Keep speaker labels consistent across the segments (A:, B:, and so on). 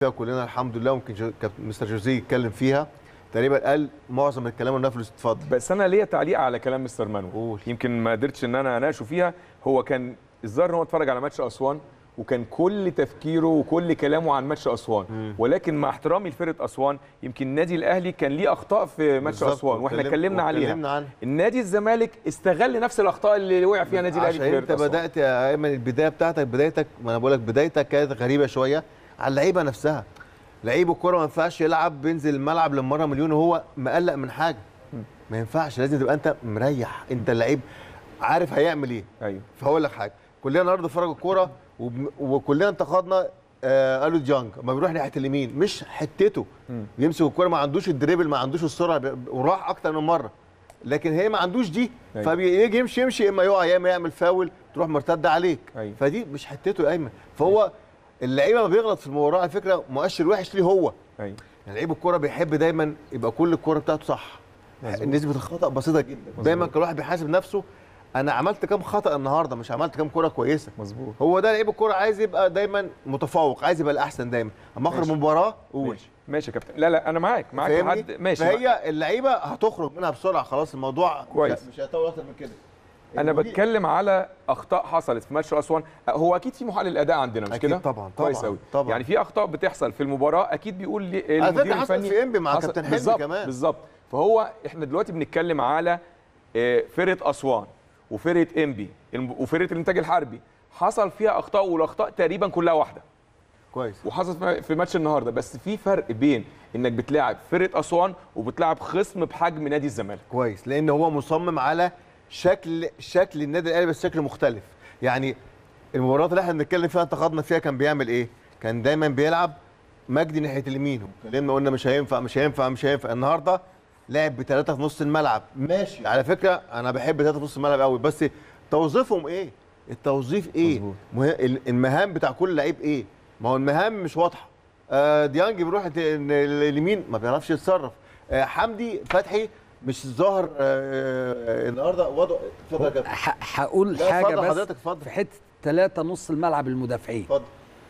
A: فيها كلنا الحمد لله ممكن جو- كابتن مستر جوزيه يتكلم فيها تقريبا قال معظم الكلام اللي نفذ اتفضل
B: بس انا ليا تعليق على كلام مستر مانو
A: قول.
B: يمكن ما قدرتش ان انا اناقشه فيها هو كان الظاهر ان هو اتفرج على ماتش اسوان وكان كل تفكيره وكل كلامه عن ماتش اسوان ولكن مع احترامي لفرقه اسوان يمكن النادي الاهلي كان ليه اخطاء في ماتش
A: بالظبط،
B: اسوان واحنا
A: واتكلم-
B: اتكلمنا عليها
A: واتكلمنا عنها.
B: النادي الزمالك استغل نفس الاخطاء اللي وقع فيها النادي الاهلي
A: عشان
B: في
A: انت
B: فرقه اسوان
A: بدات يا ايمن البدايه بتاعتك بدايتك ما انا بقول لك بدايتك كانت غريبه شويه على اللعيبه نفسها لعيب الكوره ما ينفعش يلعب بينزل الملعب للمره مليون وهو مقلق من حاجه ما ينفعش لازم تبقى انت مريح انت اللعيب عارف هيعمل ايه
B: ايوه
A: فهقول لك حاجه كلنا النهارده اتفرجوا الكوره وب- وكلنا انتقدنا آه قالوا ديانج ما بيروح ناحيه اليمين مش حتته بيمسك الكوره ما عندوش الدريبل ما عندوش السرعه ب- وراح اكتر من مره لكن هي ما عندوش دي
B: أيوة.
A: فبيجي يمشي يمشي يا اما يقع يا اما يعمل فاول تروح مرتده عليك
B: أيوة.
A: فدي مش حتته يا ايمن فهو اللعيبه ما بيغلط في المباراه على فكره مؤشر وحش ليه هو
B: ايوه
A: يعني لعيب الكوره بيحب دايما يبقى كل الكوره بتاعته صح
B: مظبوط.
A: نسبه الخطا بسيطه جدا دايما كل واحد بيحاسب نفسه انا عملت كام خطا النهارده مش عملت كام كوره كويسه
B: مظبوط
A: هو ده لعيب الكوره عايز يبقى دايما متفوق عايز يبقى الاحسن دايما اما اخرج
B: ماشي.
A: من مباراه قول
B: ماشي ماشي يا كابتن لا لا انا معاك معاك
A: فاهمني
B: لحد ماشي
A: فهي اللعيبه هتخرج منها بسرعه خلاص الموضوع
B: كويس.
A: مش هيطول اكتر من كده
B: انا
A: المدير-
B: بتكلم على اخطاء حصلت في ماتش اسوان هو اكيد في محلل اداء عندنا مش
A: أكيد
B: كده
A: طبعاً،
B: كويس
A: طبعاً،
B: قوي
A: طبعاً.
B: يعني في اخطاء بتحصل في المباراه اكيد بيقول لي
A: على
B: المدير
A: فكرة حصلت
B: الفني
A: في إنبي مع
B: حصل-
A: كابتن حلمي
B: بالظبط
A: كمان.
B: بالظبط فهو احنا دلوقتي بنتكلم على آه، فرقه اسوان وفرقه انبي الم- وفرقه الانتاج الحربي حصل فيها اخطاء والاخطاء تقريبا كلها واحده
A: كويس
B: وحصل في- في ماتش النهارده بس في فرق بين انك بتلاعب فرقه اسوان وبتلاعب خصم بحجم نادي الزمالك
A: كويس لان هو مصمم على شكل شكل النادي الاهلي بس شكل مختلف يعني المباريات اللي احنا بنتكلم فيها انتقدنا فيها كان بيعمل ايه كان دايما بيلعب مجدي ناحيه اليمين اتكلمنا قلنا مش هينفع مش هينفع مش هينفع النهارده لعب بثلاثه في نص الملعب ماشي على فكره انا بحب ثلاثه في نص الملعب قوي بس توظيفهم ايه التوظيف ايه
B: مظبوط.
A: مه... المهام بتاع كل لعيب ايه ما هو المهام مش واضحه آه ديانج بيروح الت- اليمين ما بيعرفش يتصرف آه حمدي فتحي مش ظاهر آه آه، النهارده وضع اتفضل يا كابتن
C: ح- هقول
A: لا،
C: حاجه
A: اتفضل
C: بس
A: حضرتك، اتفضل.
C: في حته ثلاثة نص الملعب المدافعين
A: اتفضل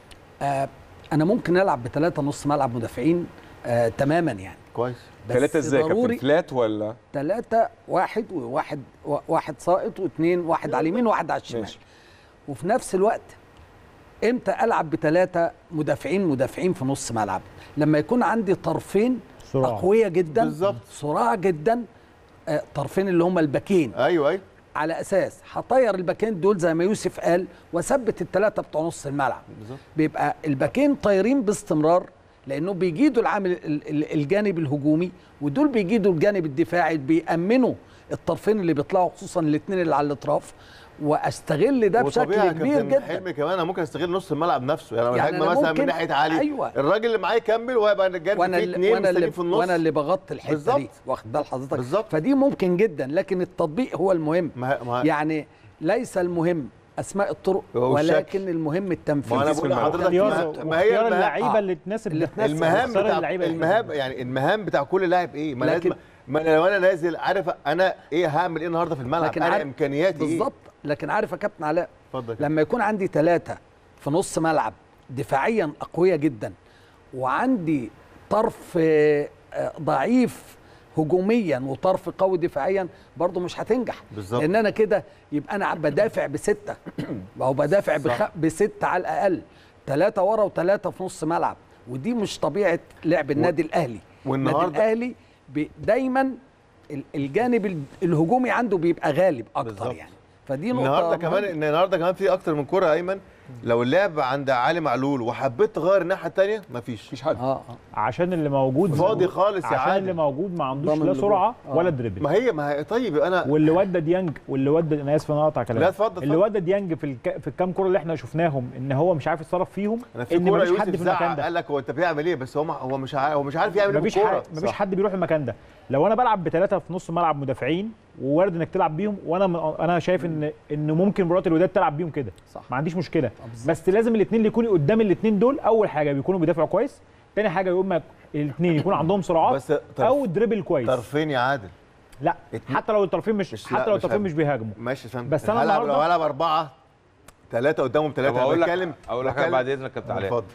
C: آه انا ممكن العب بثلاثة نص ملعب مدافعين آه تماما يعني
A: كويس
C: بس
B: ثلاثه ازاي يا كابتن
C: ضروري
B: فلات ولا
C: ثلاثة واحد وواحد و- واحد ساقط واثنين واحد على اليمين وواحد على الشمال
B: ماشي.
C: وفي نفس الوقت امتى العب بثلاثة مدافعين مدافعين في نص ملعب لما يكون عندي طرفين
D: صراع.
C: اقوياء جدا
A: بالظبط.
C: صراع جدا آه، طرفين اللي هم الباكين
A: ايوه ايوه
C: على اساس هطير الباكين دول زي ما يوسف قال واثبت الثلاثه بتوع نص الملعب
A: بالظبط.
C: بيبقى الباكين طايرين باستمرار لانه بيجيدوا العامل ال- ال- الجانب الهجومي ودول بيجيدوا الجانب الدفاعي بيأمنوا الطرفين اللي بيطلعوا خصوصا الاثنين اللي على الاطراف واستغل ده بشكل
A: وطبيعي يا
C: كبير
A: كابتن
C: جدا
A: حلمي كمان انا ممكن استغل نص الملعب نفسه يعني لو
C: يعني
A: الهجمه
C: أنا
A: مثلا من
C: ممكن-
A: ناحيه علي
C: أيوة.
A: الراجل اللي معاه يكمل وهيبقى الجانب
C: وانا
A: فيه
C: اللي
A: اثنين
C: وانا اللي
A: مستنيين في النص
C: وانا اللي بغطي الحته
A: بالظبط.
C: دي واخد بال حضرتك
A: بالظبط.
C: فدي ممكن جدا لكن التطبيق هو المهم
A: ما ما
C: يعني ليس المهم اسماء الطرق
A: هو الشكل.
C: ولكن المهم التنفيذ
A: ما انا
B: في
A: بقول
B: الملعب.
A: لحضرتك
D: اختيار
A: ما- ما هي
D: اختيار
A: المهام-
D: اللعيبه
C: آه.
D: اللي تناسب
C: اللي
D: ده.
C: تناسب.
A: المهام
D: اختيار
A: بتاع
D: اللعيبة اللي
A: المهام
D: تناسب.
A: يعني المهام بتاع كل لاعب ايه ما
C: لكن-
A: لازم ما انا لو انا نازل عارف انا ايه هعمل ايه النهارده في الملعب
C: لكن
A: انا
C: عارف-
A: امكانياتي ايه
C: بالظبط لكن عارف يا كابتن علاء
A: اتفضل يا كابتن.
C: لما يكون عندي ثلاثة في نص ملعب دفاعيا أقوياء جدا وعندي طرف آه، آه، ضعيف هجوميا وطرف قوي دفاعيا برضه مش هتنجح
A: بالظبط.
C: لان انا كده يبقى انا بدافع بستة ما هو بدافع بخ...
A: صح.
C: بستة على الاقل ثلاثة ورا وثلاثة في نص ملعب ودي مش طبيعة لعب النادي الاهلي
A: والنهاردة-
C: النادي الاهلي بي- دايما ال- الجانب ال- الهجومي عنده بيبقى غالب اكتر
A: بالظبط.
C: يعني فدي نقطة
A: النهارده كمان
C: مهمة.
A: ان النهارده كمان في اكتر من كره يا ايمن لو اللعب عند علي معلول وحبيت تغير الناحيه الثانيه مفيش
B: مفيش حد
C: اه اه
D: عشان اللي موجود
A: فاضي خالص يا
D: عشان
A: عادل.
D: اللي موجود ما عندوش
C: ضامن
D: لا
C: اللي
D: سرعه
C: جوه. آه.
D: ولا دريبل
A: ما هي ما هي طيب انا
D: واللي ودى ديانج واللي ودى انا اسف انا اقطع كلامك
A: لا، اتفضل،
D: اللي
A: اتفضل.
D: ودى ديانج في الك... في الكام كوره اللي احنا شفناهم ان هو مش عارف يتصرف فيهم
A: انا في
D: ان
A: كوره
D: مفيش حد
A: يوسف
D: في المكان
A: زعق
D: ده
A: قال لك هو انت بتعمل ايه بس هو ما- هو مش عارف هو مش عارف يعمل ايه
D: مفيش
A: بالكوره
D: حد مفيش حد بيروح المكان ده لو انا بلعب بثلاثه في نص ملعب مدافعين ووارد انك تلعب بيهم وانا م... انا شايف ان ان ممكن مباراه الوداد تلعب بيهم كده
C: صح.
D: ما عنديش مشكله
C: بالظبط.
D: بس لازم الاثنين اللي يكونوا قدام الاثنين دول اول حاجه بيكونوا بيدافعوا كويس تاني حاجه يقوم الاثنين يكون عندهم سرعات
A: بس طرف-
D: او دريبل كويس
A: طرفين يا عادل
D: لا
A: اتنين-
D: حتى لو الطرفين مش,
A: مش- لا،
D: حتى لو
A: مش
D: الطرفين
A: هب-
D: مش بيهاجموا
A: ماشي فهمت
D: بس أنا
A: هلعب لو
D: النهاردة-
A: هلعب اربعه ثلاثه قدامهم
E: طب
A: ثلاثه
E: اقول لك
A: بتكلم
E: اقول لك
A: بتكلم-
E: بعد اذنك يا كابتن علاء
A: اتفضل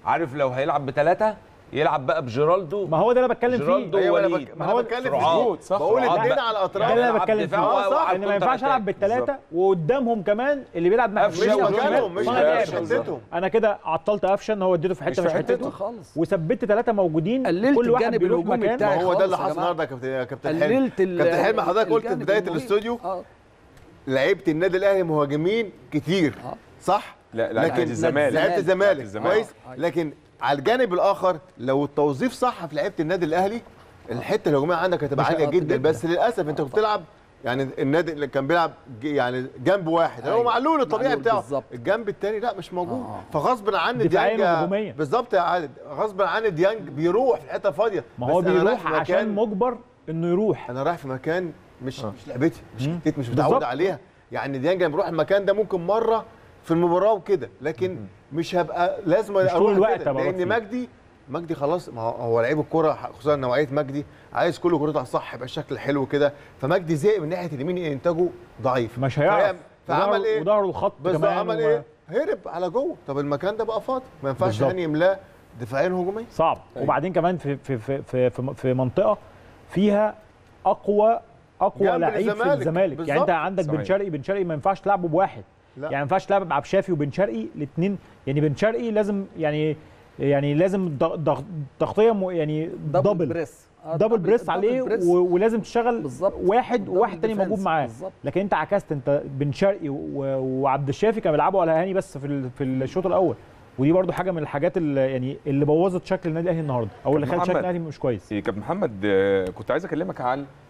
E: عارف لو هيلعب بثلاثه يلعب بقى بجيرالدو
D: ما هو ده اللي انا بتكلم
E: جيرالدو
D: فيه
A: ايوه انا
E: وليد.
A: بك...
D: ما
A: ما
D: هو
A: انا بتكلم في
E: سرعات.
A: الجود
B: صح.
A: بقول
E: سرعات
A: الاثنين
E: بقى.
A: على
D: ده
A: الاطراف
D: اللي انا
E: يلعب
D: بتكلم فيه
E: دفاع
A: آه، صح.
E: وواحد
D: ان ما ينفعش
E: كونتر
D: العب
E: أتاك.
D: بالثلاثه وقدامهم كمان اللي بيلعب مع
A: مش
D: قفشه
A: مكانهم
D: وشمال
A: مش
D: صانع
A: مش
D: لعب.
A: حتتهم
D: انا كده عطلت قفشه ان هو اديته في حته
B: مش
D: مش,
B: في
D: حتته
B: حتته
C: خالص.
D: وثبت ثلاثه موجودين
C: قللت
D: كل واحد
C: الجانب
D: بيروح
C: الهجومي
D: مكان
C: بتاعي.
A: ما هو ده اللي
C: خالص يا
A: حصل
C: جماعة.
A: النهارده يا كابتن يا كابتن حلمي
C: قللت ال-
A: كابتن حلمي حضرتك قلت في
C: الجانب
A: بدايه
C: المهيب.
A: الاستوديو
C: اه
A: لعيبه النادي الاهلي مهاجمين كتير
C: آه.
A: صح
B: لا لا
A: لكن
B: نادي الزمالك
A: لعيبه
B: نادي
A: الزمالك
B: الزمالك.
A: كويس
C: آه.
A: لكن على الجانب الاخر لو التوظيف صح في لعيبه النادي الاهلي الحته الهجوميه عندك هتبقى
C: مش
A: عاليه
C: هتقدر
A: جدا
C: جدا.
A: بس للاسف انت كنت بتلعب يعني النادي اللي كان بيلعب ج- يعني جنب واحد هو
C: أيوة.
A: معلول الطبيعي
C: معلول
A: بتاعه
C: بالظبط.
A: الجنب الثاني لا مش موجود
C: آه.
A: فغصب عن
D: دفاعياً
A: ديانج
D: وهجومياً.
A: بالظبط يا عادل غصب عن ديانج بيروح في حته فاضيه
D: ما هو
A: بس أنا رايح
D: بيروح
A: في
D: عشان
A: مكان-
D: مجبر انه يروح
A: انا رايح في مكان مش مش لعبتي مش
D: مم.
A: حتتي مش
D: بالظبط.
A: متعود عليها يعني ديانج لما بيروح المكان ده ممكن مره في المباراه وكده لكن مش هبقى لازم
D: مش طول
A: اروح
D: الوقت
A: كده
D: هبقى
A: لان
D: فيه.
A: مجدي مجدي خلاص ما هو- هو لعيب الكوره خصوصا نوعيه مجدي عايز كل كورته على الصح يبقى الشكل حلو كده فمجدي زهق من ناحيه اليمين انتاجه ضعيف
D: مش هيعرف
A: فهي- فعمل
D: وظهره-
A: ايه؟
D: وظهره الخط
A: بس
D: كمان
A: عمل
D: وما-
A: ايه؟ هرب على جوه طب المكان ده بقى فاضي ما ينفعش
D: بالظبط.
A: هاني يملاه دفاعيا هجوميا
D: صعب
B: أيوة.
D: وبعدين كمان في في في في, في, في منطقه فيها اقوى اقوى
A: جنب
D: لعيب في
A: الزمالك.
D: الزمالك يعني
A: بالظبط.
D: انت عندك
B: صحيح.
D: بن شرقي بن شرقي ما ينفعش تلعبه بواحد
A: لا.
D: يعني ما ينفعش تلعب عبد الشافي وبن شرقي الاثنين يعني بن شرقي لازم يعني يعني لازم ضغ- ضغ- تغطيه م- يعني دبل
C: بريس آه،
D: دبل بريس عليه
C: بريس.
D: و- ولازم تشتغل
C: بالظبط.
D: واحد
C: دبل
D: وواحد تاني
C: ديفنس.
D: موجود معاه
C: بالظبط.
D: لكن انت عكست انت بن شرقي و- وعبد الشافي كانوا بيلعبوا على هاني بس في ال- في الشوط الاول ودي برضو حاجه من الحاجات اللي يعني اللي بوظت شكل النادي الاهلي النهارده او اللي خلت
B: محمد.
D: شكل الاهلي مش كويس
B: إيه، كابتن محمد آه، كنت عايز اكلمك على